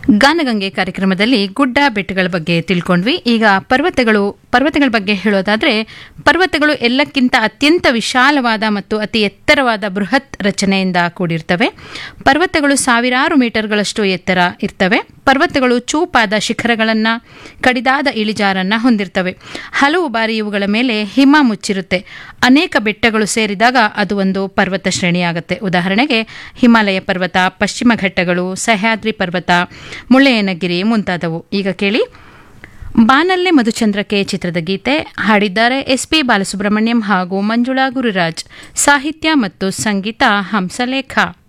ಗಾನಗಂಗೆ ಕಾರ್ಯಕ್ರಮದಲ್ಲಿ ಗುಡ್ಡ ಬೆಟ್ಟಗಳ ಬಗ್ಗೆ ತಿಳ್ಕೊಂಡ್ವಿ ಈಗ ಪರ್ವತಗಳು ಪರ್ವತಗಳ ಬಗ್ಗೆ ಹೇಳೋದಾದ್ರೆ ಪರ್ವತಗಳು ಎಲ್ಲಕ್ಕಿಂತ ಅತ್ಯಂತ ವಿಶಾಲವಾದ ಮತ್ತು ಅತಿ ಎತ್ತರವಾದ ಬೃಹತ್ ರಚನೆಯಿಂದ ಕೂಡಿರ್ತವೆ ಪರ್ವತಗಳು ಸಾವಿರಾರು ಮೀಟರ್ಗಳಷ್ಟು ಎತ್ತರ ಇರ್ತವೆ ಪರ್ವತಗಳು ಚೂಪಾದ ಶಿಖರಗಳನ್ನು ಕಡಿದಾದ ಇಳಿಜಾರನ್ನ ಹೊಂದಿರ್ತವೆ ಹಲವು ಬಾರಿ ಇವುಗಳ ಮೇಲೆ ಹಿಮ ಮುಚ್ಚಿರುತ್ತೆ ಅನೇಕ ಬೆಟ್ಟಗಳು ಸೇರಿದಾಗ ಅದು ಒಂದು ಪರ್ವತ ಶ್ರೇಣಿಯಾಗುತ್ತೆ ಉದಾಹರಣೆಗೆ ಹಿಮಾಲಯ ಪರ್ವತ ಪಶ್ಚಿಮ ಘಟ್ಟಗಳು ಸಹ್ಯಾದ್ರಿ ಪರ್ವತ ಮುಳ್ಳೆಯನಗಿರಿ ಮುಂತಾದವು ಈಗ ಕೇಳಿ ಬಾನಲ್ಲೆ ಮಧುಚಂದ್ರಕೆ ಚಿತ್ರದ ಗೀತೆ ಹಾಡಿದ್ದಾರೆ ಎಸ್ ಪಿ ಬಾಲಸುಬ್ರಹ್ಮಣ್ಯಂ ಹಾಗೂ ಮಂಜುಳಾ ಗುರುರಾಜ್ ಸಾಹಿತ್ಯ ಮತ್ತು ಸಂಗೀತ ಹಂಸಲೇಖ